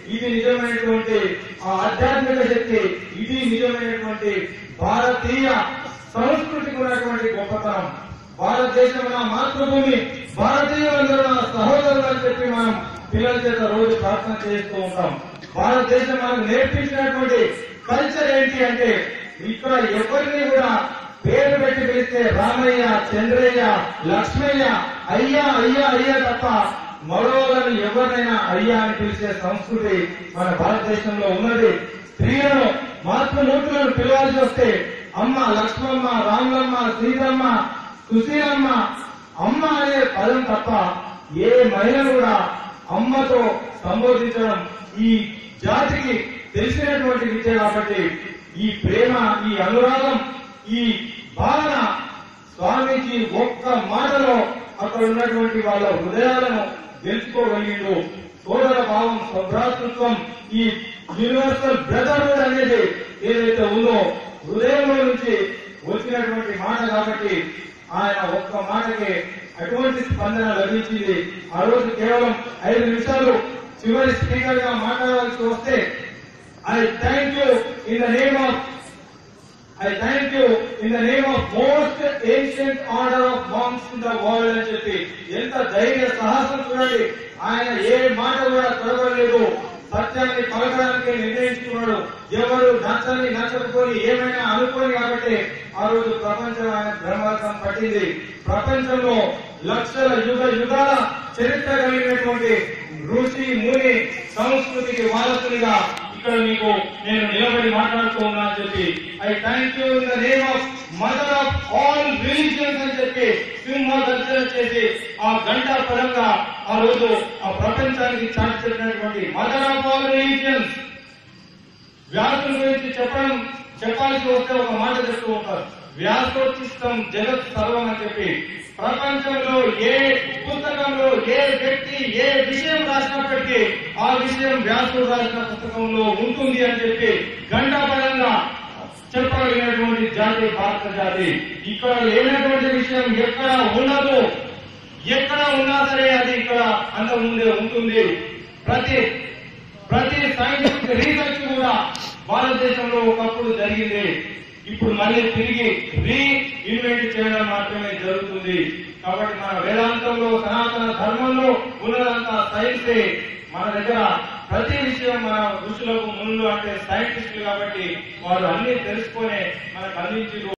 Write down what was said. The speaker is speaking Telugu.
ఇది నిజమైనటువంటి ఆ ఆధ్యాత్మిక శక్తి ఇది నిజమైనటువంటి భారతీయ సంస్కృతికి ఉన్నటువంటి గొప్పతనం భారతదేశం నా మాతృభూమి భారతీయులందరూ నా సహోదరులు అని చెప్పి మనం పిల్లల చేత రోజు ప్రార్థన చేస్తూ ఉంటాం భారతదేశం మనకు నేర్పించినటువంటి కల్చర్ ఏంటి అంటే ఇక్కడ ఎవరిని కూడా పేరు పెట్టి పిలిస్తే రామయ్య చంద్రయ్య లక్ష్మయ్య అయ్యా అయ్యా అయ్యా తప్ప మరోలను ఎవరినైనా అయ్యా అని పిలిచే సంస్కృతి మన భారతదేశంలో ఉన్నది స్త్రీలను మాతృమూర్తులను పిలవాల్సి వస్తే అమ్మ లక్ష్మమ్మ రాములమ్మ శ్రీరమ్మ సుశీలమ్మ అమ్మ అనే పదం తప్ప ఏ మహిళను కూడా అమ్మతో సంబోధించడం ఈ జాతికి తెలిసినటువంటి విద్య కాబట్టి ఈ ప్రేమ ఈ అనురాగం ఈ భావన స్వామీజీ ఒక్క మాటలో అక్కడ ఉన్నటువంటి వాళ్ళ హృదయాలను గెలుచుకోగలిగిండు సోదర భావం సభ్రాతృత్వం ఈ యూనివర్సల్ బ్రదర్హుడ్ అనేది ఏదైతే ఉందో హృదయంలో నుంచి వచ్చినటువంటి మాట కాబట్టి ఆయన ఒక్క మాటకే అటువంటి స్పందన లభించింది ఆ రోజు కేవలం ఐదు నిమిషాలు చివరి స్పీకర్ గా మాట్లాడాల్సి వస్తే I thank you in the name of I thank you in the name of most ancient order of monks in the world అని చెప్పి ఎంత ధైర్య సాహసం చూడండి ఆయన ఏ మాట కూడా తొడగలేదు సత్యాన్ని పలకడానికి నిర్ణయించుకున్నాడు ఎవరు నచ్చని నచ్చకపోయి ఏమైనా అనుకోని కాబట్టి ఆ రోజు ప్రపంచం ఆయన బ్రహ్మార్థం పట్టింది ప్రపంచంలో లక్షల యుగ యుగాల చరిత్ర కలిగినటువంటి ఋషి ముని సంస్కృతికి వారసునిగా ఇక్కడ మీకు నేను నిలబడి మాట్లాడుతూ ఉన్నా అని చెప్పి I thank you in the name of mother of all religions అని చెప్పి సింహ దర్శన చేసి ఆ గంటా పరంగా ఆ రోజు ఆ ప్రపంచానికి చాటి చెప్పినటువంటి మదర్ ఆఫ్ ఆల్ రిలీజియన్స్ వ్యాసుల గురించి చెప్పడం చెప్పాల్సి వస్తే ఒక మాట చెప్తూ ఉంటారు వ్యాసోచిష్టం జగత్ సర్వం అని చెప్పి ప్రపంచంలో ఏ పుస్తకంలో ఏ వ్యక్తి ఏ విషయం రాసినప్పటికీ ఆ విషయం వ్యాసుడు రాసిన పుస్తకంలో ఉంటుంది అని చెప్పి గంటాపరంగా చెప్పగలిగినటువంటి జాతి భారత జాతి ఇక్కడ లేనటువంటి విషయం ఎక్కడ ఉండదు ఎక్కడ ఉన్నా సరే అది ఇక్కడ అంత ముందే ఉంటుంది ప్రతి ప్రతి సైంటిఫిక్ రీసెర్చ్ కూడా భారతదేశంలో ఒకప్పుడు జరిగింది ఇప్పుడు మళ్ళీ తిరిగి రీ ఇన్వెంట్ చేయడం మాత్రమే జరుగుతుంది కాబట్టి మన వేదాంతంలో సనాతన ధర్మంలో ఉన్నదంతా సైన్సే మన దగ్గర ప్రతి విషయం మన ఋషులకు మునులు అంటే సైంటిస్టులు కాబట్టి వారు అన్ని తెలుసుకొని మనకు అందించారు